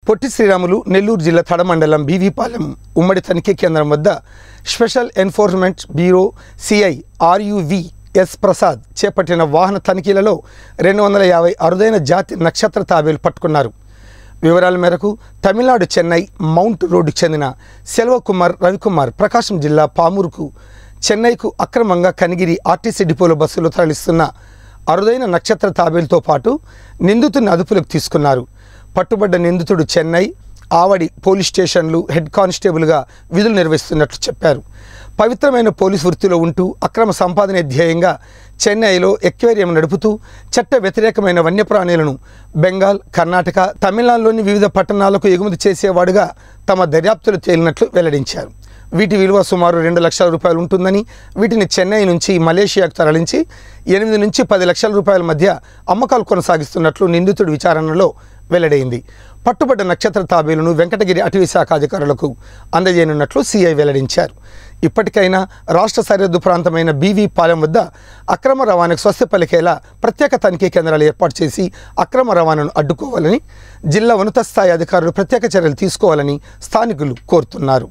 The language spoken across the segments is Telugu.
పొట్టి శ్రీరాములు నెల్లూరు జిల్లా తడ మండలం బీవీపాలెం ఉమ్మడి తనిఖీ కేంద్రం వద్ద special enforcement bureau CI RUV S Prasad చేపట్టిన వాహన తనిఖీలలో రెండు వందల యాభై అరుదైన జాతి నక్షత్ర తాబేలు పట్టుకున్నారు వివరాల మేరకు తమిళనాడు చెన్నై మౌంట్ రోడ్డుకు చెందిన సెల్వకుమార్ రవికుమార్ ప్రకాశం జిల్లా పామూరుకు చెన్నైకు అక్రమంగా కనిగిరి ఆర్టీసీ డిపోలో బస్సులో తరలిస్తున్న అరుదైన నక్షత్ర తాబేలుతో పాటు నిందితుని అదుపులోకి తీసుకున్నారు పట్టుబడ్డ నిందితుడు చెన్నై ఆవడి పోలీస్ స్టేషన్లు హెడ్ కానిస్టేబుల్గా విధులు నిర్వహిస్తున్నట్లు చెప్పారు పవిత్రమైన పోలీస్ వృత్తిలో ఉంటూ అక్రమ సంపాదనే ధ్యేయంగా చెన్నైలో ఎక్వేరియం నడుపుతూ చట్ట వ్యతిరేకమైన వన్యప్రాణులను బెంగాల్ కర్ణాటక తమిళనాడులోని వివిధ పట్టణాలకు ఎగుమతి చేసేవాడుగా తమ దర్యాప్తులు తేలినట్లు వెల్లడించారు వీటి విలువ సుమారు రెండు లక్షల రూపాయలు ఉంటుందని వీటిని చెన్నై నుంచి మలేషియాకు తరలించి ఎనిమిది నుంచి పది లక్షల రూపాయల మధ్య అమ్మకాలు కొనసాగిస్తున్నట్లు నిందితుడి విచారణలో వెల్లడైంది పట్టుబడ్డ నక్షత్ర తాబేలును వెంకటగిరి అటవీ శాఖ అధికారులకు అందజేయనున్నట్లు సీఐ వెల్లడించారు ఇప్పటికైనా రాష్ట్ర సరిహద్దు ప్రాంతమైన బీవీ పాలెం వద్ద అక్రమ రవాణాకు స్వస్తి పలికేలా ప్రత్యేక తనిఖీ కేంద్రాలు ఏర్పాటు చేసి అక్రమ రవాణాను అడ్డుకోవాలని జిల్లా ఉన్నత స్థాయి అధికారులు ప్రత్యేక చర్యలు తీసుకోవాలని స్థానికులు కోరుతున్నారు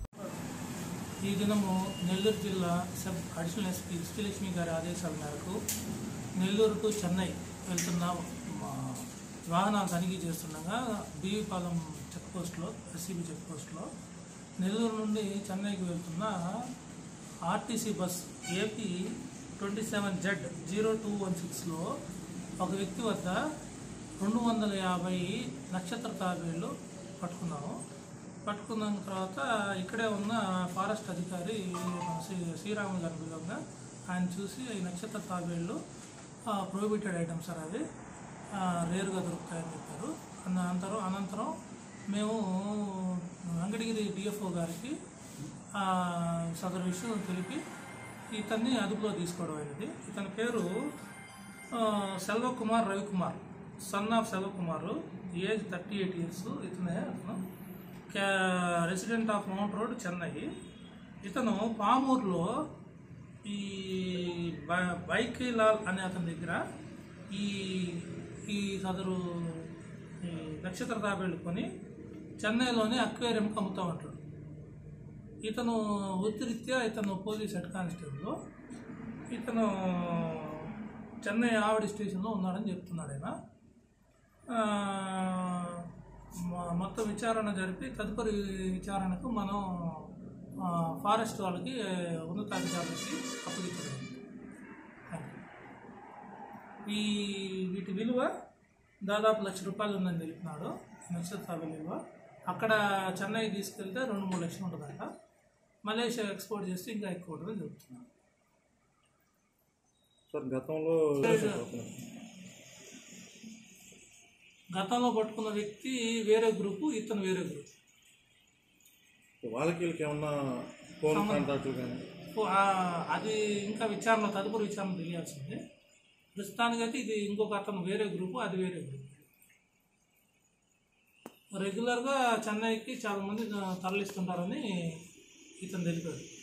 ఈ దినము నెల్లూరు జిల్లా సబ్ అడిషనల్ ఎస్పీ శ్రీలక్ష్మి గారి ఆదేశాల మేరకు నెల్లూరు టు చెన్నై వెళ్తున్న మా వాహనాలు తనిఖీ చేస్తుండగా బీవీపాలెం చెక్ పోస్ట్లో ఎస్సీబీ చెక్ పోస్ట్లో నెల్లూరు నుండి చెన్నైకి వెళ్తున్న RTC bus AP twenty seven Z zero two one సిక్స్లో ఒక వ్యక్తి వద్ద రెండు వందల యాభై నక్షత్ర తాబేళ్ళు పట్టుకున్నాము పట్టుకున్న తర్వాత ఇక్కడే ఉన్న ఫారెస్ట్ అధికారి మన శ్రీ శ్రీరాములు గారి విధంగా ఆయన చూసి ఈ నక్షత్ర తాబేళ్ళు ప్రొహిబిటెడ్ ఐటమ్స్ సార్ అవి ఆ, రేరుగా దొరుకుతాయని చెప్పారు అన్న అనంతరం అనంతరం మేము వెంకటగిరి డిఎఫ్ఓ గారికి ఆ, సదరు విషయం తెలిపి ఇతన్ని అదుపులో తీసుకోవడం అనేది ఇతని పేరు ఆ, Selvakumar Ravikumar son of Selvakumar age thirty eight years ఇతనే అతను క్యా resident of Mount Road Chennai ఇతను పామూరులో ఈ బ- బైకీలాల్ అనే అతని దగ్గర ఈ ఈ సదరు ఈ నక్షత్ర తాబేళ్ళు కొని చెన్నైలోని అక్వేరియంకి అమ్ముతా ఉంటాడు ఇతను వృత్తిరీత్యా ఇతను పోలీస్ హెడ్ కానిస్టేబుల్ ఇతను చెన్నై ఆవిడ స్టేషన్లో ఉన్నాడని చెప్తున్నాడు ఆయన ఆ, మ- మొత్తం విచారణ జరిపి తదుపరి విచారణకు మనం ఆ, ఫారెస్ట్ వాళ్ళకి ఉన్నతాధికారులకి అప్పగించడం ఈ వీటి విలువ దాదాపు లక్ష రూపాయలు ఉందని తెలిపినాడు నక్షత్ర విలువ అక్కడ చెన్నై తీసుకెళ్తే రెండు మూడు లక్షలు ఉంటుందంట మలేషియా ఎక్స్పోర్ట్ చేస్తే ఇంకా ఎక్కువ ఉంటుందని చెప్తున్నాను సార్ గతంలో గతంలో పట్టుకున్న వ్యక్తి వేరే గ్రూపు ఇతను వేరే గ్రూప్ వాళ్ళకి వీళ్ళకి ఏమన్నా ఫోన్ కాంటాక్ట్లు కానీ సో, ఆ, అది ఇంకా విచారణ తదుపరి విచారణ తెలియాల్సిందే ప్రస్తుతానికైతే ఇది ఇంకొక అతను వేరే గ్రూపు అది వేరే గ్రూప్ రెగ్యులర్గా చెన్నైకి చాలా మంది తరలిస్తుంటారని ఇతను తెలిపాడు